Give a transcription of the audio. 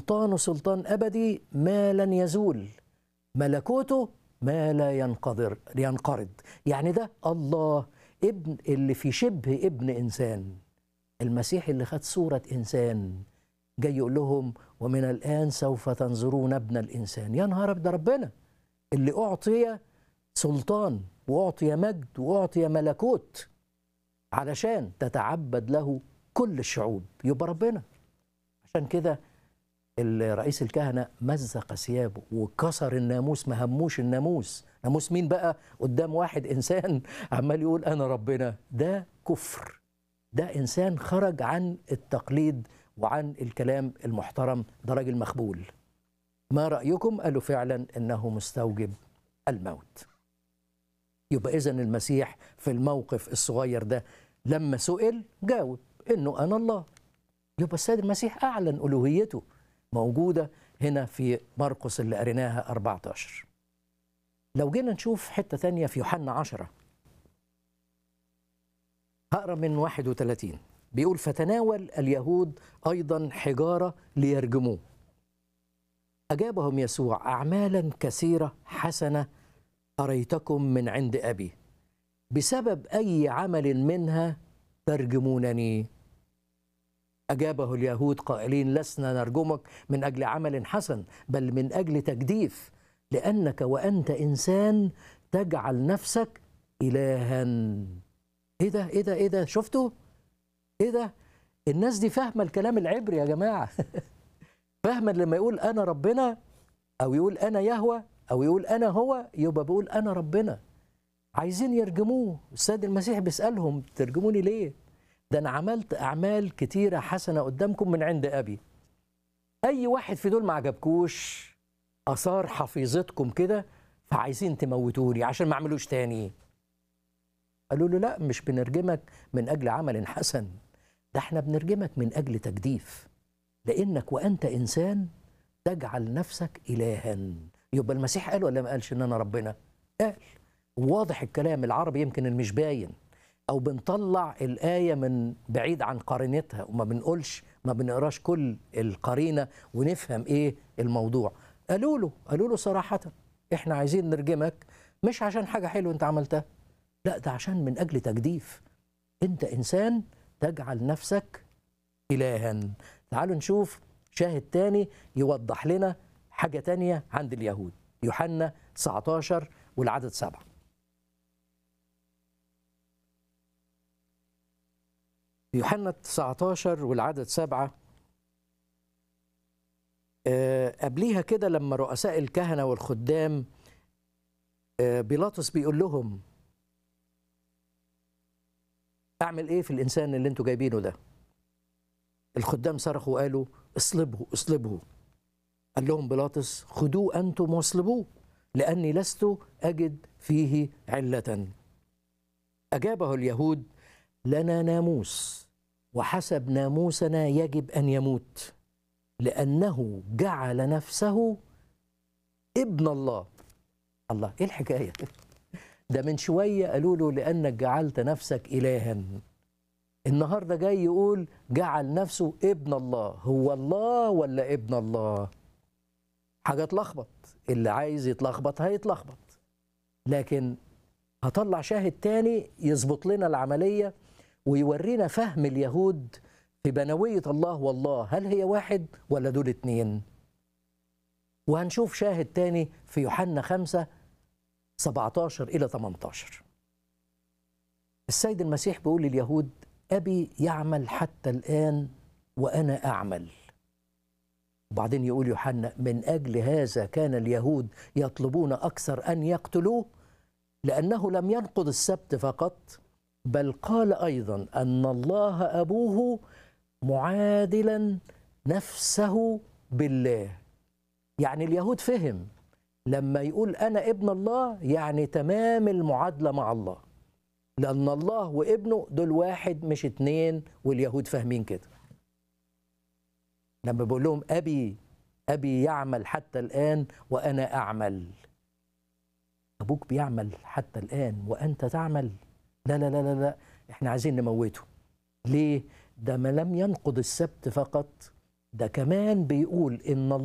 سلطانه سلطان أبدي ما لن يزول ملكوته ما لا ينقدر ينقرض يعني ده الله ابن اللي في شبه ابن إنسان المسيح اللي خد صورة إنسان جاي يقول لهم ومن الآن سوف تنظرون ابن الإنسان يا نهار ده ربنا اللي أعطي سلطان وأعطي مجد وأعطي ملكوت علشان تتعبد له كل الشعوب يبقى ربنا عشان كده رئيس الكهنة مزق ثيابه وكسر الناموس ما هموش الناموس ناموس مين بقى قدام واحد إنسان عمال يقول أنا ربنا ده كفر ده إنسان خرج عن التقليد وعن الكلام المحترم ده راجل مخبول ما رأيكم قالوا فعلا إنه مستوجب الموت يبقى إذا المسيح في الموقف الصغير ده لما سئل جاوب إنه أنا الله يبقى السيد المسيح أعلن ألوهيته موجودة هنا في مرقس اللي قريناها 14 لو جينا نشوف حتة تانية في يوحنا 10 هقرا من 31 بيقول فتناول اليهود أيضا حجارة ليرجموه أجابهم يسوع أعمالا كثيرة حسنة أريتكم من عند أبي بسبب أي عمل منها ترجمونني أجابه اليهود قائلين لسنا نرجمك من أجل عمل حسن بل من أجل تجديف لأنك وأنت إنسان تجعل نفسك إلها إيه ده إيه ده إيه ده شفتوا إيه ده الناس دي فاهمة الكلام العبري يا جماعة فاهمة لما يقول أنا ربنا أو يقول أنا يهوى أو يقول أنا هو يبقى بيقول أنا ربنا عايزين يرجموه السيد المسيح بيسألهم ترجموني ليه ده أنا عملت أعمال كتيرة حسنة قدامكم من عند أبي أي واحد في دول ما عجبكوش أثار حفيظتكم كده فعايزين تموتوني عشان ما أعملوش تاني قالوا له لا مش بنرجمك من أجل عمل حسن ده احنا بنرجمك من أجل تجديف لأنك وأنت إنسان تجعل نفسك إلها يبقى المسيح قال ولا ما قالش إن أنا ربنا قال واضح الكلام العربي يمكن اللي مش باين او بنطلع الايه من بعيد عن قرينتها وما بنقولش ما بنقراش كل القرينه ونفهم ايه الموضوع قالوا له قالوا له صراحه احنا عايزين نرجمك مش عشان حاجه حلوه انت عملتها لا ده عشان من اجل تجديف انت انسان تجعل نفسك الها تعالوا نشوف شاهد تاني يوضح لنا حاجه تانيه عند اليهود يوحنا 19 والعدد سبعه يوحنا 19 والعدد سبعة آه قبليها كده لما رؤساء الكهنة والخدام آه بيلاطس بيقول لهم أعمل إيه في الإنسان اللي أنتوا جايبينه ده الخدام صرخوا وقالوا اصلبه اصلبه قال لهم بيلاطس خدوه أنتم واصلبوه لأني لست أجد فيه علة أجابه اليهود لنا ناموس وحسب ناموسنا يجب ان يموت لانه جعل نفسه ابن الله الله ايه الحكايه ده من شويه قالوا له لانك جعلت نفسك الها النهارده جاي يقول جعل نفسه ابن الله هو الله ولا ابن الله حاجه تلخبط اللي عايز يتلخبط هيتلخبط لكن هطلع شاهد تاني يظبط لنا العمليه ويورينا فهم اليهود في بنوية الله والله هل هي واحد ولا دول اتنين وهنشوف شاهد تاني في يوحنا خمسة 17 إلى 18 السيد المسيح بيقول لليهود أبي يعمل حتى الآن وأنا أعمل وبعدين يقول يوحنا من أجل هذا كان اليهود يطلبون أكثر أن يقتلوه لأنه لم ينقض السبت فقط بل قال ايضا ان الله ابوه معادلا نفسه بالله يعني اليهود فهم لما يقول انا ابن الله يعني تمام المعادله مع الله لان الله وابنه دول واحد مش اتنين واليهود فاهمين كده لما بقول لهم ابي ابي يعمل حتى الان وانا اعمل ابوك بيعمل حتى الان وانت تعمل لا لا لا لا لا احنا عايزين نموته ليه ده ما لم ينقض السبت فقط ده كمان بيقول إن